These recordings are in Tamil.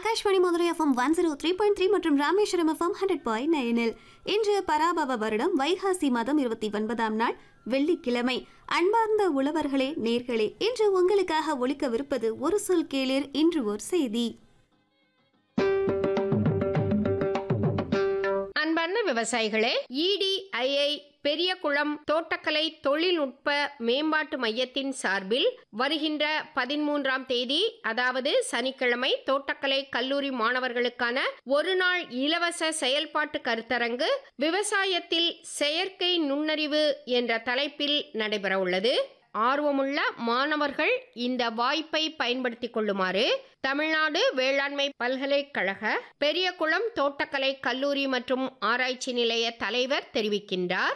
Akashvani Madurai FM one zero three point three மற்றும் ராமேஸ்வரம் எஃப்எம் ஹண்ட்ரட் பாயிண்ட் நைனில் இன்று பராபவ வருடம் வைகாசி மாதம் இருபத்தி ஒன்பதாம் நாள் வெள்ளிக்கிழமை அன்பார்ந்த உழவர்களே நேர்களே இன்று உங்களுக்காக ஒழிக்கவிருப்பது ஒரு சொல் கேளீர் இன்று ஒரு செய்தி அன்பார்ந்த விவசாயிகளே இடிஐஐ பெரியகுளம் தோட்டக்கலை தொழில்நுட்ப மேம்பாட்டு மையத்தின் சார்பில் வருகின்ற பதிமூன்றாம் தேதி அதாவது சனிக்கிழமை தோட்டக்கலை கல்லூரி மாணவர்களுக்கான ஒரு நாள் இலவச செயல்பாட்டு கருத்தரங்கு விவசாயத்தில் செயற்கை நுண்ணறிவு என்ற தலைப்பில் நடைபெற உள்ளது ஆர்வமுள்ள மாணவர்கள் இந்த வாய்ப்பை பயன்படுத்திக் கொள்ளுமாறு தமிழ்நாடு வேளாண்மை பல்கலைக்கழக பெரியகுளம் தோட்டக்கலை கல்லூரி மற்றும் ஆராய்ச்சி நிலைய தலைவர் தெரிவிக்கின்றார்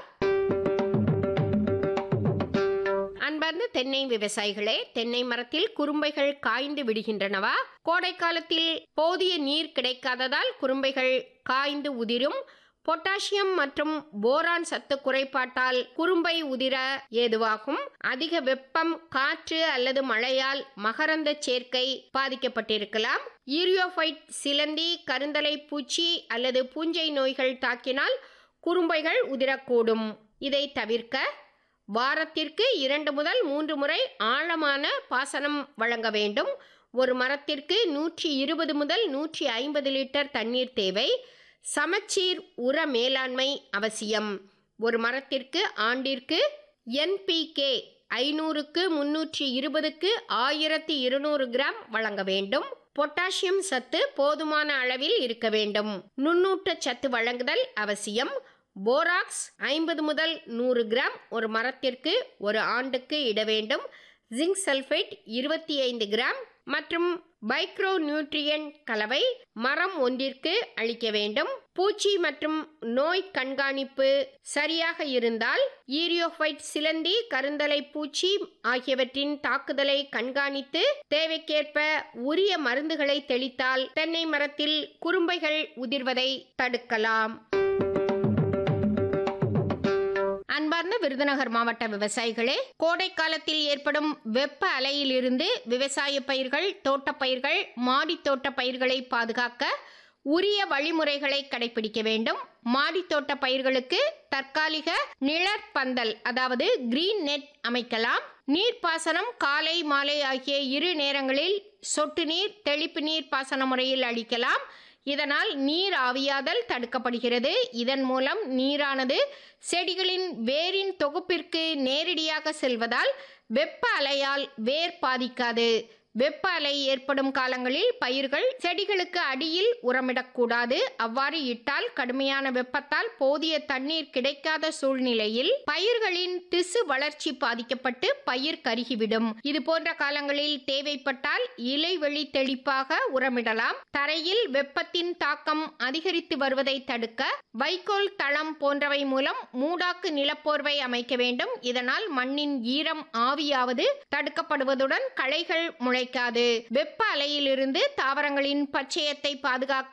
அன்பார்ந்த தென்னை விவசாயிகளே தென்னை மரத்தில் குறும்பைகள் காய்ந்து விடுகின்றனவா கோடை காலத்தில் போதிய நீர் கிடைக்காததால் குறும்பைகள் காய்ந்து உதிரும் பொட்டாசியம் மற்றும் போரான் சத்து குறைபாட்டால் குறும்பை உதிர ஏதுவாகும் அதிக வெப்பம் காற்று அல்லது மழையால் மகரந்த சேர்க்கை பாதிக்கப்பட்டிருக்கலாம் ஈரியோஃபைட் சிலந்தி கருந்தலை பூச்சி அல்லது பூஞ்சை நோய்கள் தாக்கினால் குறும்பைகள் உதிரக்கூடும் இதை தவிர்க்க வாரத்திற்கு இரண்டு முதல் மூன்று முறை ஆழமான பாசனம் வழங்க வேண்டும் ஒரு மரத்திற்கு நூற்றி இருபது முதல் நூற்றி ஐம்பது லிட்டர் தண்ணீர் தேவை சமச்சீர் உர மேலாண்மை அவசியம் ஒரு மரத்திற்கு ஆண்டிற்கு என்பிகே ஐநூறுக்கு முன்னூற்றி இருபதுக்கு ஆயிரத்தி இருநூறு கிராம் வழங்க வேண்டும் பொட்டாசியம் சத்து போதுமான அளவில் இருக்க வேண்டும் நுண்ணூட்ட சத்து வழங்குதல் அவசியம் போராக்ஸ் ஐம்பது முதல் நூறு கிராம் ஒரு மரத்திற்கு ஒரு ஆண்டுக்கு இட வேண்டும் ஜிங்க் சல்ஃபேட் இருபத்தி ஐந்து கிராம் மற்றும் மைக்ரோ நியூட்ரியன் கலவை மரம் ஒன்றிற்கு அளிக்க வேண்டும் பூச்சி மற்றும் நோய் கண்காணிப்பு சரியாக இருந்தால் ஈரியோஃபைட் சிலந்தி கருந்தலை பூச்சி ஆகியவற்றின் தாக்குதலை கண்காணித்து தேவைக்கேற்ப உரிய மருந்துகளை தெளித்தால் தென்னை மரத்தில் குறும்பைகள் உதிர்வதை தடுக்கலாம் அன்பார்ந்த விருதுநகர் மாவட்ட விவசாயிகளே கோடை காலத்தில் ஏற்படும் வெப்ப அலையிலிருந்து விவசாய பயிர்கள் தோட்டப்பயிர்கள் மாடி தோட்ட பயிர்களை பாதுகாக்க உரிய வழிமுறைகளை கடைபிடிக்க வேண்டும் மாடி தோட்ட பயிர்களுக்கு தற்காலிக நிழற்பந்தல் அதாவது கிரீன் நெட் அமைக்கலாம் நீர்ப்பாசனம் காலை மாலை ஆகிய இரு நேரங்களில் சொட்டு நீர் தெளிப்பு நீர் பாசன முறையில் அளிக்கலாம் இதனால் நீர் ஆவியாதல் தடுக்கப்படுகிறது இதன் மூலம் நீரானது செடிகளின் வேரின் தொகுப்பிற்கு நேரடியாக செல்வதால் வெப்ப அலையால் வேர் பாதிக்காது வெப்ப அலை ஏற்படும் காலங்களில் பயிர்கள் செடிகளுக்கு அடியில் உரமிடக்கூடாது அவ்வாறு இட்டால் கடுமையான வெப்பத்தால் போதிய தண்ணீர் கிடைக்காத சூழ்நிலையில் பயிர்களின் திசு வளர்ச்சி பாதிக்கப்பட்டு பயிர் கருகிவிடும் இது போன்ற காலங்களில் தேவைப்பட்டால் இலைவெளி தெளிப்பாக உரமிடலாம் தரையில் வெப்பத்தின் தாக்கம் அதிகரித்து வருவதை தடுக்க வைக்கோல் தளம் போன்றவை மூலம் மூடாக்கு நிலப்போர்வை அமைக்க வேண்டும் இதனால் மண்ணின் ஈரம் ஆவியாவது தடுக்கப்படுவதுடன் களைகள் முளை கிடைக்காது வெப்ப அலையிலிருந்து தாவரங்களின் பச்சையத்தை பாதுகாக்க